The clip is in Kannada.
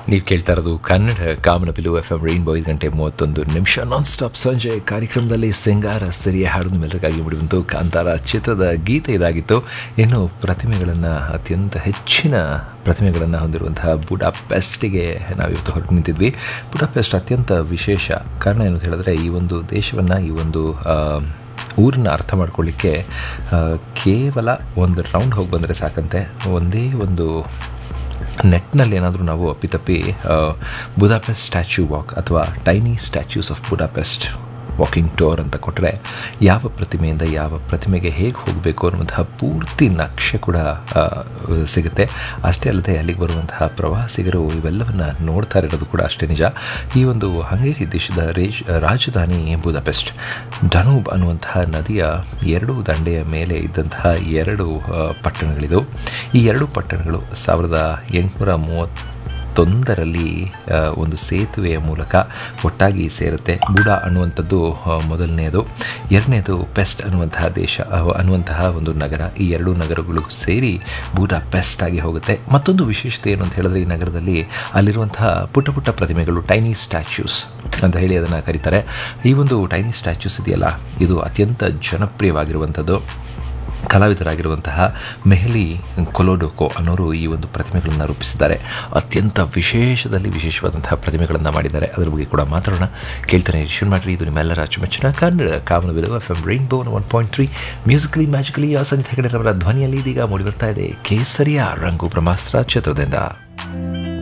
ನೀವು ಕೇಳ್ತಾ ಇರೋದು Kannada Kamanabillu F M rainbow ಐದು ಗಂಟೆ ಮೂವತ್ತೊಂದು ನಿಮಿಷ ನಾನ್ ಸ್ಟಾಪ್ ಸಂಜೆ ಕಾರ್ಯಕ್ರಮದಲ್ಲಿ ಸಿಂಗಾರ ಸಿರಿಯ ಹಾಡು ಮೆಲ್ಲರಿಗಾಗಿ ಮುಡಿಬಂತು ಕಾಂತಾರ ಚಿತ್ರದ ಗೀತೆ ಇದಾಗಿತ್ತು ಇನ್ನು ಪ್ರತಿಮೆಗಳನ್ನು ಅತ್ಯಂತ ಹೆಚ್ಚಿನ ಪ್ರತಿಮೆಗಳನ್ನು ಹೊಂದಿರುವಂತಹ ಬುಡಾಪೆಸ್ಟಿಗೆ ನಾವಿವತ್ತು ಹೊರಟು ನಿಂತಿದ್ವಿ ಬುಡಾಪೆಸ್ಟ್ ಅತ್ಯಂತ ವಿಶೇಷ ಕಾರಣ ಏನು ಅಂತ ಹೇಳಿದ್ರೆ ಈ ಒಂದು ದೇಶವನ್ನು ಈ ಒಂದು ಆ, ಊರನ್ನ ಅರ್ಥ ಮಾಡ್ಕೊಳ್ಳಿಕ್ಕೆ ಆ, ಕೇವಲ ಒಂದು ರೌಂಡ್ ಹೋಗಿ ಬಂದರೆ ಸಾಕಂತೆ ಒಂದೇ ಒಂದು ನೆಟ್ನಲ್ಲಿ ಏನಾದರೂ ನಾವು ಅಪ್ಪಿತಪ್ಪಿ ಬುದಾಪೆಸ್ಟ್ ಸ್ಟ್ಯಾಚ್ಯೂ ವಾಕ್ ಅಥವಾ tiny statues of Budapest walking tour ಅಂತ ಕೊಟ್ಟರೆ ಯಾವ ಪ್ರತಿಮೆಯಿಂದ ಯಾವ ಪ್ರತಿಮೆಗೆ ಹೇಗೆ ಹೋಗಬೇಕು ಅನ್ನುವಂತಹ ಪೂರ್ತಿ ನಕ್ಷೆ ಕೂಡ ಆ, ಸಿಗುತ್ತೆ ಅಷ್ಟೇ ಅಲ್ಲದೆ ಅಲ್ಲಿಗೆ ಬರುವಂತಹ ಪ್ರವಾಸಿಗರು ಇವೆಲ್ಲವನ್ನು ನೋಡ್ತಾ ಇರೋದು ಕೂಡ ಅಷ್ಟೇ ನಿಜ ಈ ಒಂದು ಹಂಗೇರಿ ದೇಶದ ರೇಜ್ ರಾಜಧಾನಿ ಬುದಾಪೆಸ್ಟ್ ಡನೂಬ್ ಅನ್ನುವಂತಹ ನದಿಯ ಎರಡು ದಂಡೆಯ ಮೇಲೆ ಇದ್ದಂತಹ ಎರಡು ಆ, ಪಟ್ಟಣಗಳಿದು ಈ ಎರಡು ಪಟ್ಟಣಗಳು ಸಾವಿರದ ಎಂಟುನೂರ ಮೂವತ್ತೊಂದರಲ್ಲಿ ಆ, ಒಂದು ಸೇತುವೆಯ ಮೂಲಕ ಒಟ್ಟಾಗಿ ಸೇರುತ್ತೆ ಬುಡ ಅನ್ನುವಂಥದ್ದು ಆ, ಮೊದಲನೆಯದು ಎರಡನೇದು ಪೆಸ್ಟ್ ಅನ್ನುವಂತಹ ದೇಶ ಆ, ಅನ್ನುವಂತಹ ಒಂದು ನಗರ ಈ ಎರಡೂ ನಗರಗಳು ಸೇರಿ ಬೂಡಾ ಪೆಸ್ಟ್ ಆಗಿ ಹೋಗುತ್ತೆ ಮತ್ತೊಂದು ವಿಶೇಷತೆ ಏನು ಅಂತ ಹೇಳಿದ್ರೆ ಈ ನಗರದಲ್ಲಿ ಅಲ್ಲಿರುವಂತಹ ಪುಟ್ಟ ಪುಟ್ಟ ಪ್ರತಿಮೆಗಳು ಟೈನಿ ಸ್ಟ್ಯಾಚ್ಯೂಸ್ ಅಂತ ಹೇಳಿ ಅದನ್ನು ಕರೀತಾರೆ ಈ ಒಂದು ಟೈನಿ ಸ್ಟ್ಯಾಚ್ಯೂಸ್ ಇದೆಯಲ್ಲ ಇದು ಅತ್ಯಂತ ಜನಪ್ರಿಯವಾಗಿರುವಂಥದ್ದು ಕಲಾವಿದರಾಗಿರುವಂತಹ ಮೆಹಲಿ ಕೊಲೋಡೋಕೋ ಅನ್ನೋರು ಈ ಒಂದು ಪ್ರತಿಮೆಗಳನ್ನು ರೂಪಿಸಿದ್ದಾರೆ ಅತ್ಯಂತ ವಿಶೇಷದಲ್ಲಿ ವಿಶೇಷವಾದಂತಹ ಪ್ರತಿಮೆಗಳನ್ನು ಮಾಡಿದ್ದಾರೆ ಅದರ ಬಗ್ಗೆ ಕೂಡ ಮಾತಾಡೋಣ ಕೇಳ್ತಾನೆ ಶುರು ಮಾಡಿರಿ ಇದು ನಿಮ್ಮೆಲ್ಲರ ಅಚ್ಚುಮೆಚ್ಚಿನ Kannada Kamanabillu F M rainbow one point three musically magically Sangeeta ಹೆಗಡೆರವರ ಧ್ವನಿಯಲ್ಲಿ ಇದೀಗ ಮೂಡಿ ಬರ್ತಾ ಇದೆ ಕೇಸರಿಯ ರಂಗು ಬ್ರಹ್ಮಾಸ್ತ್ರ ಚಿತ್ರದಿಂದ